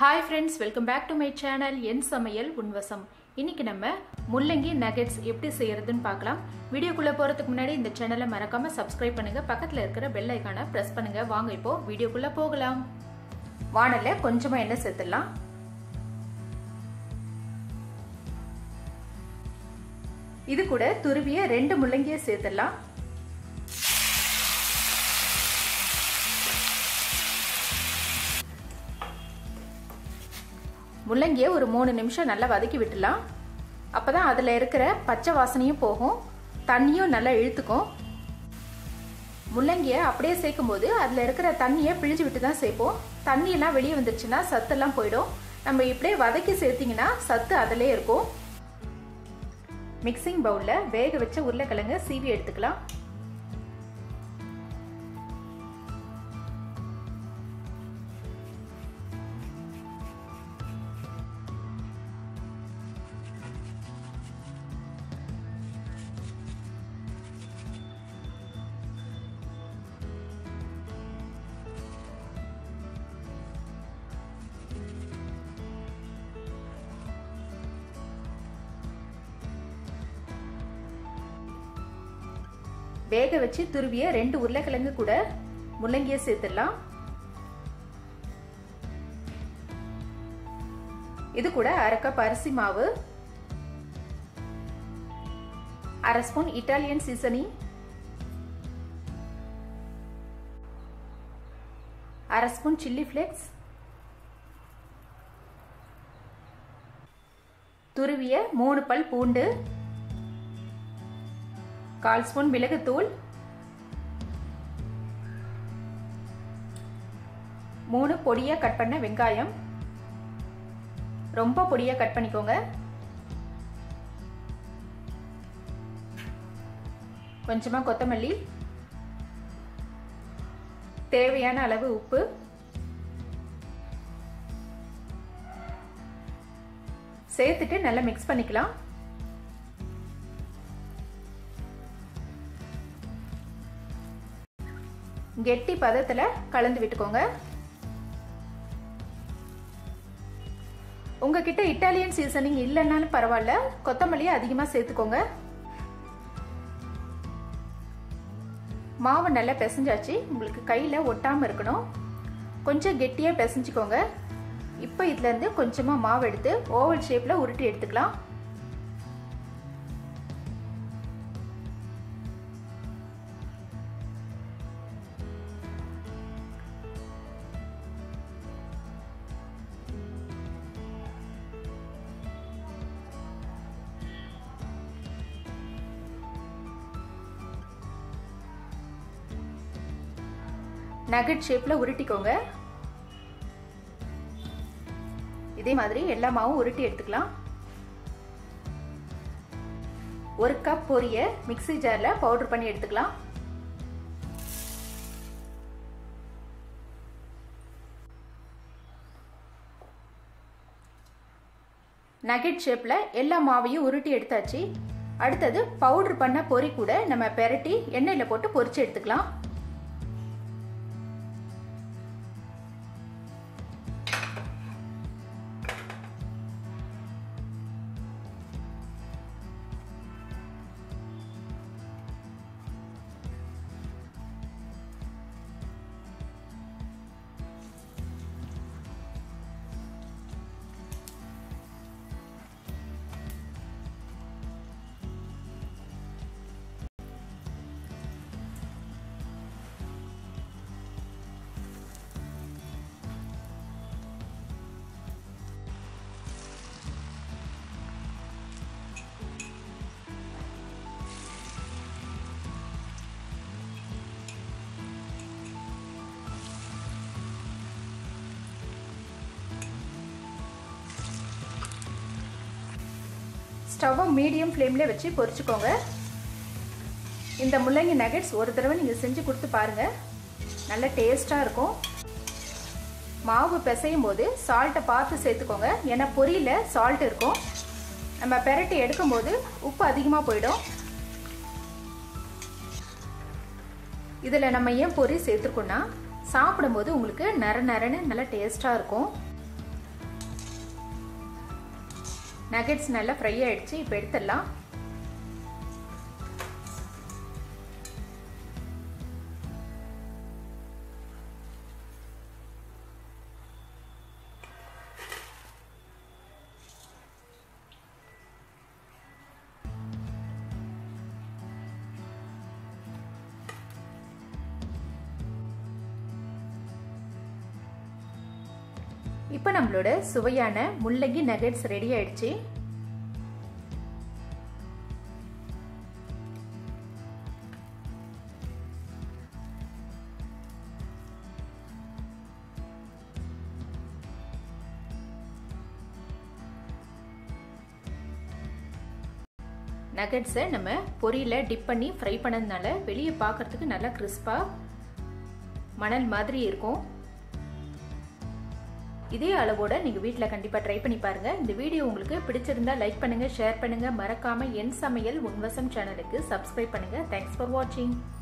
hi friends welcome back to my channel என் சமையல் உன்வசம் இன்னைக்கு நம்ம முள்ளங்கி நகெட்ஸ் எப்படி செய்யறதுன்னு பார்க்கலாம் வீடியோக்குள்ள போறதுக்கு முன்னாடி இந்த சேனலை மறக்காம சப்ஸ்கிரைப் பண்ணுங்க பக்கத்துல இருக்கிற பெல் ஐக்கானை பிரஸ் பண்ணுங்க வாங்க இப்போ வீடியோக்குள்ள போகலாம் வானல்ல கொஞ்சமா எண்ணெய் சேர்த்துடலாம் இது கூட துருவிய ரெண்டு முள்ளங்கியை சேர்த்துடலாம் முள்ளங்கியை ஒரு மூணு நிமிஷம் நல்லா வதக்கி விட்டுலாம் அப்போ தான் அதில் இருக்கிற பச்சை வாசனையும் போகும் தண்ணியும் நல்லா இழுத்துக்கும் முள்ளங்கியை அப்படியே சேர்க்கும் போது அதில் இருக்கிற தண்ணியை பிழிஞ்சு விட்டு தான் சேர்ப்போம் தண்ணியெல்லாம் வெளியே வந்துருச்சுன்னா சத்தெல்லாம் போயிடும் நம்ம இப்படியே வதக்கி சேர்த்திங்கன்னா சத்து அதிலே இருக்கும் மிக்சிங் பவுலில் வேக வச்ச உருளைக்கிழங்கு சீவி எடுத்துக்கலாம் வேக வச்சு துருவிய ரெண்டு உருளைக்கிழங்கு கூட முள்ளங்கிய சேர்த்துடலாம் இது கூட அரை கப் அரிசி மாவு அரை ஸ்பூன் இட்டாலியன் சீசனிங் அரை ஸ்பூன் சில்லி ஃப்ளேக்ஸ் துருவிய மூணு பல் பூண்டு கால் ஸ்பூன் மிளகுத்தூள் மூணு பொடியாக கட் பண்ண வெங்காயம் ரொம்ப பொடியாக கட் பண்ணிக்கோங்க கொஞ்சமாக கொத்தமல்லி தேவையான அளவு உப்பு சேர்த்துட்டு நல்லா மிக்ஸ் பண்ணிக்கலாம் கெட்டி பதத்தில் கலந்து விட்டுக்கோங்க உங்ககிட்ட இட்டாலியன் சீசனிங் இல்லைன்னாலும் பரவாயில்ல கொத்தமல்லியை அதிகமாக சேர்த்துக்கோங்க மாவு நல்லா பிசைஞ்சாச்சு உங்களுக்கு கையில் ஒட்டாமல் இருக்கணும் கொஞ்சம் கெட்டியாக பிசைஞ்சிக்கோங்க இப்போ இதுலேருந்து கொஞ்சமாக மாவு எடுத்து ஓவல் ஷேப்பில் உருட்டி எடுத்துக்கலாம் நகட் ஷேப்பில் உருட்டிக்கோங்க இதே மாதிரி எல்லா மாவும் உருட்டி எடுத்துக்கலாம் ஒரு கப் பொரிய மிக்சி ஜாரில் பவுடர் பண்ணி எடுத்துக்கலாம் நகெட் ஷேப்பில் எல்லா மாவையும் உருட்டி எடுத்தாச்சு அடுத்தது பவுடர் பண்ண பொறி கூட நம்ம பெரட்டி எண்ணெயில் போட்டு பொரிச்சு எடுத்துக்கலாம் ஸ்டவ்வை மீடியம் ஃப்ளேமில் வச்சு பொரிச்சுக்கோங்க இந்த முள்ளங்கி நகெட்ஸ் ஒரு தடவை நீங்கள் செஞ்சு கொடுத்து பாருங்கள் நல்ல டேஸ்ட்டாக இருக்கும் மாவு பிசையும் போது சால்ட்டை பார்த்து சேர்த்துக்கோங்க ஏன்னா பொரியில் சால்ட் இருக்கும் நம்ம பெரட்டி எடுக்கும்போது உப்பு அதிகமாக போயிடும் இதில் நம்ம ஏன் பொரி சேர்த்துருக்கோன்னா சாப்பிடும்போது உங்களுக்கு நர நரன்னு நல்லா டேஸ்ட்டாக இருக்கும் நகெட்ஸ் நல்லா ஃப்ரை ஆயிடுச்சு இப்போ எடுத்துடலாம் இப்போ நம்மளோட சுவையான முள்ளங்கி நகெட்ஸ் ரெடி ஆயிடுச்சு நகட்ஸை நம்ம பொரியில் டிப் பண்ணி ஃப்ரை பண்ணதுனால வெளியே பார்க்குறதுக்கு நல்லா கிறிஸ்பாக மணல் மாதிரி இருக்கும் இதே அளவோட நீங்கள் வீட்டில் கண்டிப்பாக ட்ரை பண்ணி பாருங்கள் இந்த வீடியோ உங்களுக்கு பிடிச்சிருந்தா லைக் பண்ணுங்கள் ஷேர் பண்ணுங்கள் மறக்காமல் என் சமையல் உன்வசம் சேனலுக்கு சப்ஸ்கிரைப் பண்ணுங்கள் தேங்க்ஸ் ஃபார் வாட்சிங்